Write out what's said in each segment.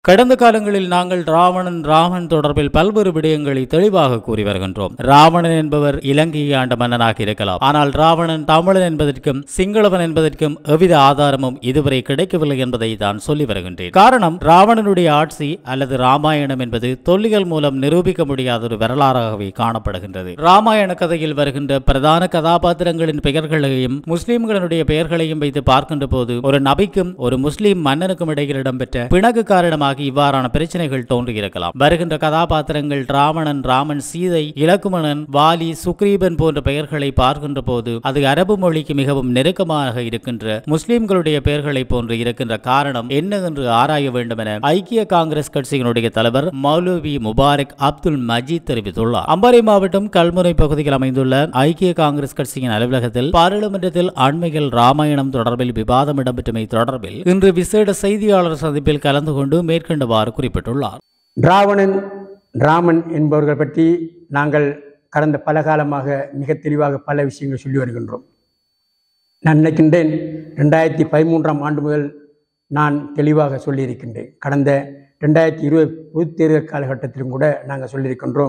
கடந்த காலங்களில் நாங்கள் ராவணன் ராமன் தொடர்பில் பல்வேறு விடயங்களை தெளிவாக கூறி வருகின்றோம் ராவணன் என்பவர் இலங்கையை ஆண்ட மன்னனாக இருக்கலாம் ஆனால் ராவணன் தமிழன் என்பதற்கும் சிங்களவன் என்பதற்கும் எவ்வித ஆதாரமும் இதுவரை கிடைக்கவில்லை என்பதை தான் சொல்லி வருகின்றேன் காரணம் ராவணனுடைய ஆட்சி அல்லது ராமாயணம் என்பது தொல்லியல் மூலம் நிரூபிக்க முடியாத ஒரு வரலாறாகவே காணப்படுகின்றது ராமாயண கதையில் வருகின்ற பிரதான கதாபாத்திரங்களின் பெயர்களையும் முஸ்லிம்களுடைய பெயர்களையும் வைத்து பார்க்கின்ற போது ஒரு நபிக்கும் ஒரு முஸ்லிம் மன்னனுக்கும் இடையில் இடம்பெற்ற பிணக்கு காரணமாக இவ்வாறான பிரச்சனைகள் தோன்றியிருக்கலாம் வருகின்ற கதாபாத்திரங்கள் ராவணன் ராமன் சீதை இலக்குமணன் வாலி சுக்ரீபன் போன்ற பெயர்களை பார்க்கின்ற போது அது அரபு மொழிக்கு மிகவும் நெருக்கமாக இருக்கின்ற முஸ்லிம்களுடைய பெயர்களை போன்று இருக்கின்ற காரணம் என்ன என்று ஆராய வேண்டும் என ஐக்கிய காங்கிரஸ் கட்சியினுடைய தலைவர் மௌலவி முபாரக் அப்துல் மஜீத் தெரிவித்துள்ளார் அம்பாறை மாவட்டம் கல்முனை பகுதியில் அமைந்துள்ள ஐக்கிய காங்கிரஸ் கட்சியின் அலுவலகத்தில் பாராளுமன்றத்தில் அண்மையில் ராமாயணம் தொடர்பில் விவாதம் இடம்பெற்றமை தொடர்பில் இன்று விசேட செய்தியாளர் சந்திப்பில் கலந்து கொண்டு மேற்கண்டவாறு குறிப்பிட்டுள்ளார் ராவணன் ராமன் என்பவர்கள் பற்றி நாங்கள் கடந்த பல காலமாக மிக தெளிவாக பல விஷயங்கள் சொல்லி வருகின்றோம் நான் நினைக்கின்றேன் ரெண்டாயிரத்தி பதிமூன்றாம் ஆண்டு முதல் நான் தெளிவாக சொல்லியிருக்கின்றேன் கடந்த ரெண்டாயிரத்தி இருபது பொதுத் தேர்தல் காலகட்டத்திலும் கூட நாங்கள் சொல்லியிருக்கின்றோம்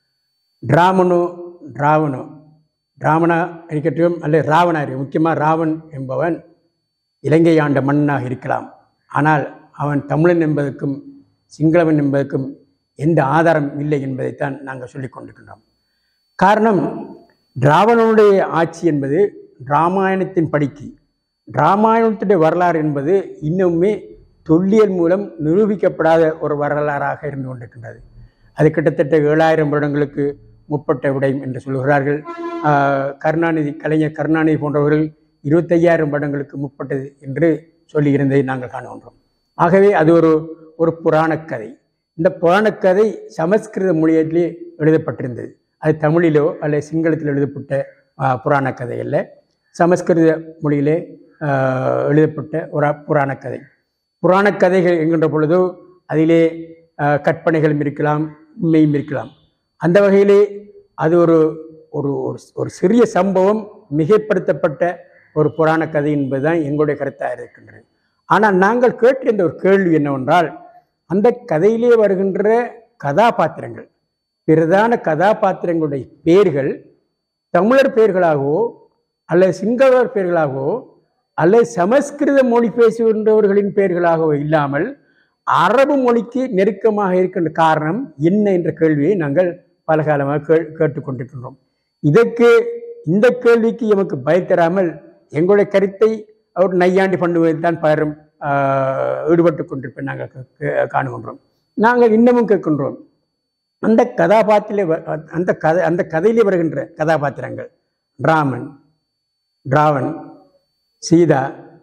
ராமனோ ராவணோ ராவணா இருக்கட்டும் அல்லது ராவணா இருக்கு முக்கியமாக ராவன் என்பவன் இலங்கை ஆண்ட மன்னனாக இருக்கலாம் ஆனால் அவன் தமிழன் என்பதற்கும் சிங்களவன் என்பதற்கும் எந்த ஆதாரம் இல்லை என்பதைத்தான் நாங்கள் சொல்லிக் கொண்டிருக்கின்றோம் காரணம் ராவணனுடைய ஆட்சி என்பது ராமாயணத்தின் படிக்கு ராமாயணத்துடைய வரலாறு என்பது இன்னுமே தொல்லியல் மூலம் நிரூபிக்கப்படாத ஒரு வரலாறாக இருந்து கொண்டிருக்கின்றது அது கிட்டத்தட்ட ஏழாயிரம் வருடங்களுக்கு முற்பட்ட விடயம் என்று சொல்கிறார்கள் ஆஹ் கருணாநிதி கலைஞர் கருணாநிதி போன்றவர்கள் இருபத்தையாயிரம் வருடங்களுக்கு முற்பட்டது என்று சொல்லியிருந்ததை நாங்கள் காணுகின்றோம் ஆகவே அது ஒரு ஒரு புராணக் கதை இந்த புராணக்கதை சமஸ்கிருத மொழியிலே எழுதப்பட்டிருந்தது அது தமிழிலோ அல்லது சிங்களத்தில் எழுதப்பட்ட ஆஹ், புராணக் கதை அல்ல சமஸ்கிருத மொழியிலே ஆஹ், எழுதப்பட்ட ஒரு புராணக் கதை புராணக் கதைகள் என்கின்ற பொழுதோ அதிலே ஆஹ், கற்பனைகளும் இருக்கலாம் உண்மையும் இருக்கலாம் அந்த வகையிலே அது ஒரு ஒரு ஒரு- ஒரு சிறிய சம்பவம் மிகைப்படுத்தப்பட்ட ஒரு புராணக் கதை என்பதுதான் எங்களுடைய கருத்தாக இருக்கின்றது ஆனால் நாங்கள் கேட்டிருந்த ஒரு கேள்வி என்னவென்றால் அந்த கதையிலே வருகின்ற கதாபாத்திரங்கள் பிரதான கதாபாத்திரங்களுடைய பெயர்கள் தமிழர் பெயர்களாகவோ அல்லது சிங்களவர் பெயர்களாகவோ அல்லது சமஸ்கிருத மொழி பேசுகின்றவர்களின் பெயர்களாகவோ இல்லாமல் அரபு மொழிக்கு நெருக்கமாக இருக்கின்ற காரணம் என்ன என்ற கேள்வியை நாங்கள் பல காலமாக கே கேட்டுக்கொண்டிருக்கின்றோம் இதற்கு இந்த கேள்விக்கு எமக்கு பதில் தராமல் எங்களுடைய கருத்தை அவர் நையாண்டி பண்ணுவதில் தான் பலரும் ஆஹ், ஈடுபட்டு கொண்டிருப்பேன் நாங்கள் கே- கே- காணுகின்றோம் நாங்கள் இன்னமும் கேட்கின்றோம் அந்த கதாபாத்திலே வ- அந்த கதை அந்த கதையிலே வருகின்ற கதாபாத்திரங்கள் ராமன் ராவன் சீதா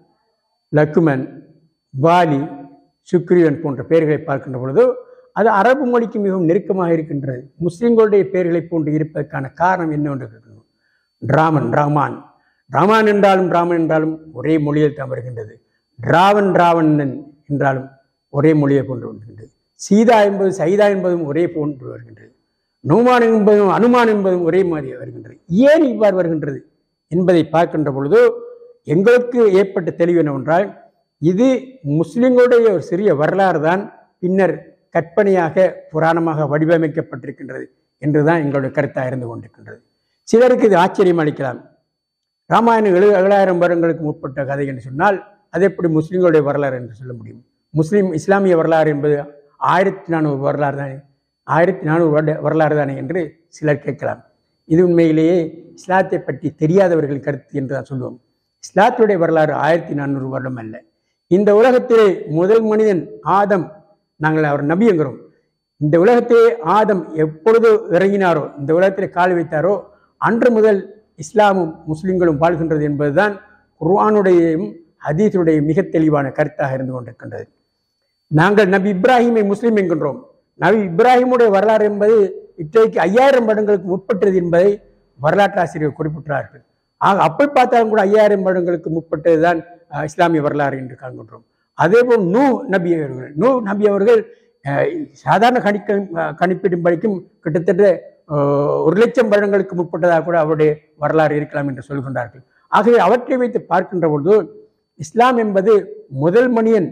லக்குமன் வாலி சுக்ரீவன் போன்ற பெயர்களை பார்க்கின்ற பொழுது அது அரபு மொழிக்கு மிகவும் நெருக்கமாக இருக்கின்றது முஸ்லிம்களுடைய பெயர்களை போன்று இருப்பதற்கான காரணம் என்னவென்று கேட்கணும் ராமன் ராமான் ராமான் என்றாலும் ராமன் என்றாலும் ஒரே மொழியில் தான் வருகின்றது ராவன் ராவணன் என்றாலும் ஒரே மொழியை போன்று வருகின்றது சீதா என்பது சைதா என்பதும் ஒரே போன்று வருகின்றது நுமான் என்பதும் அனுமான் என்பதும் ஒரே மாதிரி வருகின்றது ஏன் இவ்வாறு வருகின்றது என்பதை பார்க்கின்ற பொழுது எங்களுக்கு ஏற்பட்ட தெளிவு என்னவென்றால் இது முஸ்லிம்களுடைய ஒரு சிறிய வரலாறு தான் பின்னர் கற்பனையாக புராணமாக வடிவமைக்கப்பட்டிருக்கின்றது என்றுதான் எங்களுடைய கருத்தாக இருந்து கொண்டிருக்கின்றது சிலருக்கு இது ஆச்சரியம் அளிக்கலாம் ராமாயணம் எழு ஏழாயிரம் வருடங்களுக்கு முற்பட்ட கதை என்று சொன்னால் அது எப்படி முஸ்லிம்களுடைய வரலாறு என்று சொல்ல முடியும் முஸ்லிம் இஸ்லாமிய வரலாறு என்பது ஆயிரத்தி நானூறு வரலாறு தானே ஆயிரத்தி நானூறு வருட வரலாறு தானே என்று சிலர் கேட்கலாம் இது உண்மையிலேயே இஸ்லாத்தை பற்றி தெரியாதவர்கள் கருத்து என்று தான் சொல்லுவோம் இஸ்லாத்துடைய வரலாறு ஆயிரத்தி நானூறு வருடம் அல்ல இந்த உலகத்திலே முதல் மனிதன் ஆதம் நாங்கள் அவர் நபி என்கிறோம் இந்த உலகத்திலே ஆதம் எப்பொழுது இறங்கினாரோ இந்த உலகத்திலே கால் வைத்தாரோ அன்று முதல் இஸ்லாமும் முஸ்லிம்களும் வாழ்கின்றது என்பதுதான் குர்ஆனுடையும் ஹதீஸுடைய மிக தெளிவான கருத்தாக இருந்து கொண்டிருக்கின்றது நாங்கள் நபி இப்ராஹிமை முஸ்லிம் என்கின்றோம் நபி இப்ராஹிமுடைய வரலாறு என்பது இன்றைக்கு ஐயாயிரம் வருடங்களுக்கு முற்பட்டது என்பதை வரலாற்று ஆசிரியர் குறிப்பிட்டார்கள் ஆக அப்படி பார்த்தாலும் கூட ஐயாயிரம் வருடங்களுக்கு முற்பட்டதுதான் அஹ், இஸ்லாமிய வரலாறு என்று காண்கின்றோம் அதேபோல் நூ நபி அவர்கள் நூ நபி அவர்கள் அஹ், சாதாரண கணிக்க அஹ், கணிப்பிடும் படிக்கும் கிட்டத்தட்ட அஹ், ஒரு லட்சம் வருடங்களுக்கு முற்பட்டதாக கூட அவருடைய வரலாறு இருக்கலாம் என்று சொல்கின்றார்கள் ஆகவே அவற்றை வைத்து பார்க்கின்ற பொழுது இஸ்லாம் என்பது முதல் மனிதன்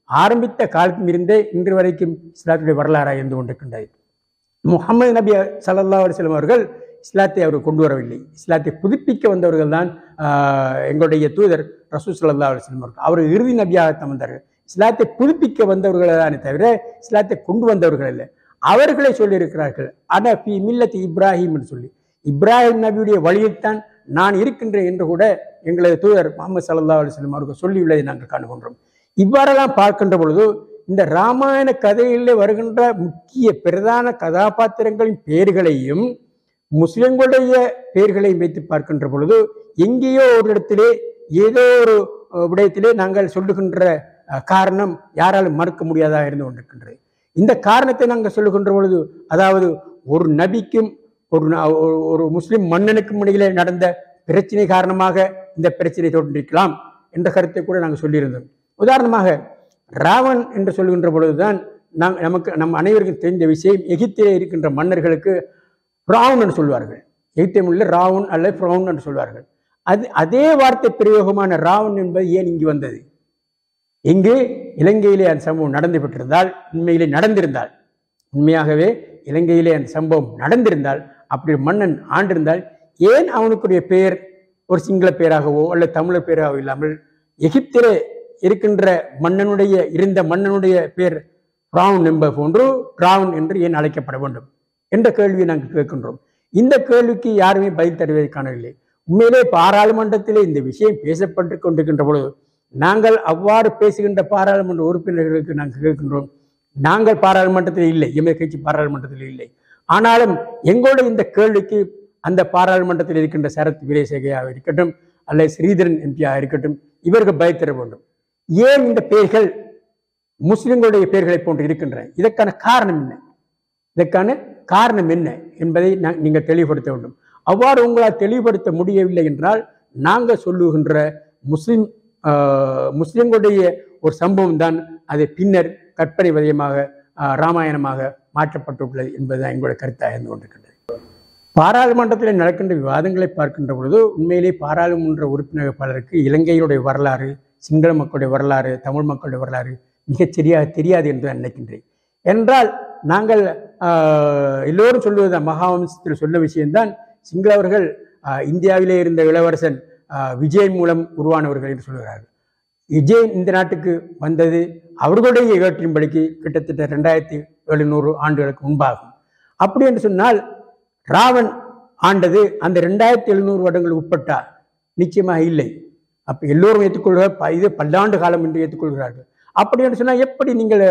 ஆரம்பித்த காலத்தில் இருந்தே இன்று வரைக்கும் இஸ்லாத்துடைய வரலாறாக இருந்து கொண்டிருக்கின்றது முகமது நபி சல்லா அலிஸ்லாம் அவர்கள் இஸ்லாத்தை அவர் கொண்டு வரவில்லை இஸ்லாத்தை புதுப்பிக்க வந்தவர்கள் தான் ஆஹ், எங்களுடைய தூதர் ரசூ சல்லா அலிஸ்லாம் அவர்கள் அவர் இறுதி நபியாக வந்தார்கள் இஸ்லாத்தை புதுப்பிக்க வந்தவர்கள் தானே தவிர இஸ்லாத்தை கொண்டு வந்தவர்கள் இல்லை அவர்களே சொல்லியிருக்கிறார்கள் அன பி மில்லத்தி இப்ராஹிம் என்று சொல்லி இப்ராஹிம் நபியுடைய வழியில்தான் நான் இருக்கின்றேன் என்று கூட எங்களது தூதர் முகமது சல்லா அலிஸ்லாம் அவர்கள் சொல்லியுள்ளதை நாங்கள் காணுகின்றோம் இவ்வாறெல்லாம் பார்க்கின்ற பொழுது இந்த ராமாயண கதையிலே வருகின்ற முக்கிய பிரதான கதாபாத்திரங்களின் பெயர்களையும் முஸ்லிம்களுடைய பெயர்களையும் வைத்து பார்க்கின்ற பொழுது எங்கேயோ ஒரு இடத்திலே ஏதோ ஒரு அஹ், விடயத்திலே நாங்கள் சொல்லுகின்ற அஹ், காரணம் யாராலும் மறுக்க முடியாதாக இருந்து கொண்டிருக்கின்றது இந்த காரணத்தை நாங்கள் சொல்லுகின்ற பொழுது அதாவது ஒரு நபிக்கும் ஒரு ந- ஒரு- ஒரு முஸ்லிம் மன்னனுக்கும் இடையிலே நடந்த பிரச்சனை காரணமாக இந்த பிரச்சனை தோன்றிருக்கலாம் என்ற கருத்தை கூட நாங்கள் சொல்லியிருந்தோம் உதாரணமாக ராவன் என்று சொல்கின்ற பொழுதுதான் நாம் நமக்கு நம் அனைவருக்கும் தெரிந்த விஷயம் எகிப்திலே இருக்கின்ற மன்னர்களுக்கு ராவன் என்று சொல்வார்கள் எகிப்திய மொழியில் ராவன் அல்லது ஃப்ரௌன் என்று சொல்வார்கள் அது அதே வார்த்தை பிரயோகமான ராவன் என்பது ஏன் இங்கு வந்தது இங்கு இலங்கையிலே அந்த சம்பவம் நடந்து பெற்றிருந்தால் உண்மையிலே நடந்திருந்தால் உண்மையாகவே இலங்கையிலே அந்த சம்பவம் நடந்திருந்தால் அப்படி ஒரு மன்னன் ஆண்டிருந்தால் ஏன் அவனுக்குரிய பெயர் ஒரு சிங்கள பெயராகவோ அல்லது தமிழர் பெயராகவோ இல்லாமல் எகிப்திலே இருக்கின்ற மன்னனுடைய இருந்த மன்னனுடைய பேர் ராவன் என்பது போன்று ராவன் என்று ஏன் அழைக்கப்பட வேண்டும் என்ற கேள்வியை நாங்கள் கேட்கின்றோம் இந்த கேள்விக்கு யாருமே பதில் தருவதை காணவில்லை உண்மையிலே பாராளுமன்றத்திலே இந்த விஷயம் பேசப்பட்டு கொண்டிருக்கின்ற பொழுது நாங்கள் அவ்வாறு பேசுகின்ற பாராளுமன்ற உறுப்பினர்களுக்கு நாங்கள் கேட்கின்றோம் நாங்கள் பாராளுமன்றத்தில் இல்லை எமது கட்சி பாராளுமன்றத்தில் இல்லை ஆனாலும் எங்களுடைய இந்த கேள்விக்கு அந்த பாராளுமன்றத்தில் இருக்கின்ற சரத் வீரேசகையாக இருக்கட்டும் அல்லது ஸ்ரீதரன் எம்பியாக இருக்கட்டும் இவர்கள் பதில் தர வேண்டும் ஏன் இந்த பெயர்கள் முஸ்லிம்களுடைய பெயர்களை போன்று இருக்கின்றன இதற்கான காரணம் என்ன இதற்கான காரணம் என்ன என்பதை நான் நீங்கள் தெளிவுபடுத்த வேண்டும் அவ்வாறு உங்களால் தெளிவுபடுத்த முடியவில்லை என்றால் நாங்கள் சொல்லுகின்ற முஸ்லிம் ஆஹ், முஸ்லிம்களுடைய ஒரு சம்பவம் தான் அது பின்னர் கற்பனை வதயமாக ஆஹ், ராமாயணமாக மாற்றப்பட்டுள்ளது என்பதுதான் எங்களுடைய கருத்தாக இருந்து கொண்டிருக்கின்றது பாராளுமன்றத்தில் நடக்கின்ற விவாதங்களை பார்க்கின்ற பொழுது உண்மையிலே பாராளுமன்ற உறுப்பினர் பலருக்கு இலங்கையினுடைய வரலாறு சிங்கள மக்களுடைய வரலாறு தமிழ் மக்களுடைய வரலாறு மிகச் சரியாக தெரியாது என்று நான் நினைக்கின்றேன் என்றால் நாங்கள் ஆஹ், எல்லோரும் சொல்வது மகாவம்சத்தில் சொன்ன விஷயம்தான் சிங்களவர்கள் ஆஹ், இந்தியாவிலே இருந்த இளவரசன் ஆஹ், விஜயன் மூலம் உருவானவர்கள் என்று சொல்கிறார்கள் விஜயன் இந்த நாட்டுக்கு வந்தது அவர்களுடைய ஏற்றின்படிக்கு கிட்டத்தட்ட ரெண்டாயிரத்தி எழுநூறு ஆண்டுகளுக்கு முன்பாகும் அப்படி என்று சொன்னால் ராவன் ஆண்டது அந்த ரெண்டாயிரத்தி எழுநூறு வருடங்கள் உட்பட்டா நிச்சயமாக இல்லை அப்ப எல்லோரும் ஏற்றுக்கொள்கிற ப- இது பல்லாண்டு காலம் என்று ஏற்றுக்கொள்கிறார்கள் அப்படி என்று சொன்னால் எப்படி நீங்கள்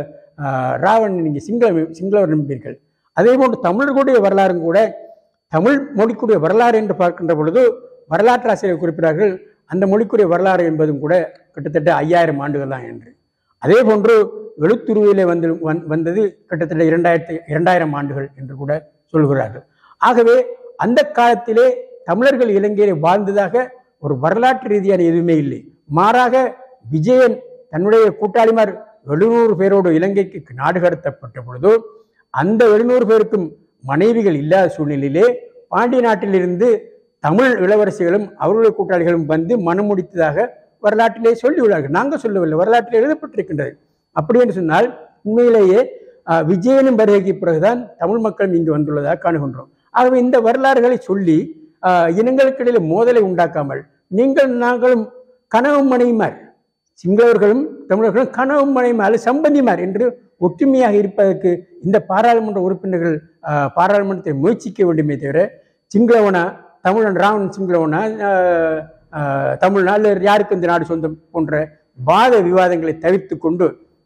ஆஹ், ராவன் நீங்கள் சிங்கள சிங்களவர் நம்பீர்கள் அதே போன்று தமிழர்களுடைய வரலாறும் கூட தமிழ் மொழிக்குரிய வரலாறு என்று பார்க்கின்ற பொழுது வரலாற்று ஆசிரியர் குறிப்பிட்டார்கள் அந்த மொழிக்குரிய வரலாறு என்பதும் கூட கிட்டத்தட்ட ஐயாயிரம் ஆண்டுகள் தான் என்று அதே போன்று எழுத்துருவிலே வந்து வந்- வந்தது கிட்டத்தட்ட இரண்டாயிரத்தி இரண்டாயிரம் ஆண்டுகள் என்று கூட சொல்கிறார்கள் ஆகவே அந்த காலத்திலே தமிழர்கள் இலங்கையிலே வாழ்ந்ததாக ஒரு வரலாற்று ரீதியான எதுவுமே இல்லை மாறாக விஜயன் தன்னுடைய கூட்டாளிமார் எழுநூறு பேரோடு இலங்கைக்கு நாடு கடத்தப்பட்ட பொழுது அந்த எழுநூறு பேருக்கும் மனைவிகள் இல்லாத சூழ்நிலையிலே பாண்டிய நாட்டிலிருந்து தமிழ் இளவரசிகளும் அவர்களுடைய கூட்டாளிகளும் வந்து மனம் முடித்ததாக வரலாற்றிலே சொல்லியுள்ளார்கள் நாங்கள் சொல்லவில்லை வரலாற்றில் எழுதப்பட்டிருக்கின்றது அப்படி என்று சொன்னால் உண்மையிலேயே ஆஹ், விஜயனும் வருகைக்கு பிறகுதான் தமிழ் மக்களும் இங்கு வந்துள்ளதாக காணுகின்றோம் ஆகவே இந்த வரலாறுகளை சொல்லி ஆஹ், இனங்களுக்கு இடையில மோதலை உண்டாக்காமல் நீங்கள் நாங்களும் கனவு மனைவிமார் சிங்களவர்களும் தமிழர்களும் கனவு மனைவிமார் சம்பந்திமார் என்று ஒற்றுமையாக இருப்பதற்கு இந்த பாராளுமன்ற உறுப்பினர்கள் ஆஹ், பாராளுமன்றத்தை முயற்சிக்க வேண்டுமே தவிர சிங்களவனா தமிழன் ராவன் சிங்களவனா ஆஹ், ஆஹ், தமிழ்னா அல்லது யாருக்கு இந்த நாடு சொந்தம் போன்ற வாத விவாதங்களை தவிர்த்து கொண்டு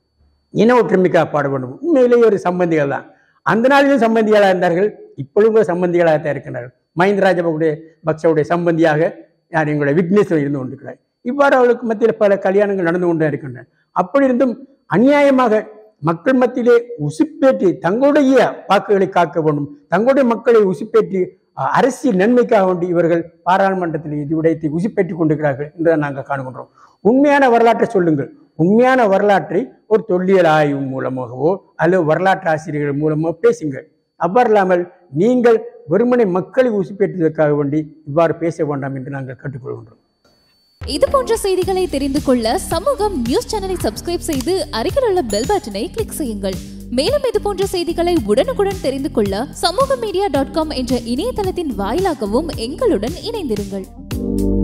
இன ஒற்றுமைக்காக பாட வேண்டும் உண்மையிலேயே ஒரு சம்பந்திகள் தான் அந்த நாளிலும் சம்பந்திகளாக இருந்தார்கள் இப்பொழுதும் கூட சம்பந்திகளாகத்தான் இருக்கின்றார்கள் மஹிந்த ராஜபக்சவுடைய பக்சவுடைய சம்பந்தியாக யார் எங்களுடைய விக்னேஸ்வர் இருந்து கொண்டிருக்கிறார் இவ்வாறு அவர்களுக்கு மத்தியில் பல கல்யாணங்கள் நடந்து கொண்டே இருக்கின்றன அப்படி இருந்தும் அநியாயமாக மக்கள் மத்தியிலே உசுப்பேற்றி தங்களுடைய வாக்குகளை காக்க வேண்டும் தங்களுடைய மக்களை உசுப்பேற்றி அஹ், அரசியல் நன்மைக்காக வேண்டி இவர்கள் பாராளுமன்றத்தில் இது விடயத்தை உசுப்பேற்றி கொண்டிருக்கிறார்கள் என்று நாங்கள் காணுகின்றோம் உண்மையான வரலாற்றை சொல்லுங்கள் உண்மையான வரலாற்றை ஒரு தொல்லியல் ஆய்வு மூலமாகவோ அல்லது வரலாற்று ஆசிரியர்கள் மூலமோ பேசுங்கள் அவ்வாறு இல்லாமல் நீங்கள் வெறுமனை மக்களை உசுப்பேற்றுவதற்காக வேண்டி இவ்வாறு பேச வேண்டாம் என்று நாங்கள் கேட்டுக்கொள்கின்றோம் இது போன்ற செய்திகளை தெரிந்து கொள்ள சமூகம் நியூஸ் சேனலை சப்ஸ்கிரைப் செய்து அருகில் உள்ள பெல் பட்டனை கிளிக் செய்யுங்கள் மேலும் இது போன்ற செய்திகளை உடனுக்குடன் தெரிந்து கொள்ள சமூக மீடியா டாட் காம் என்ற இணையதளத்தின் வாயிலாகவும் எங்களுடன் இணைந்திருங்கள்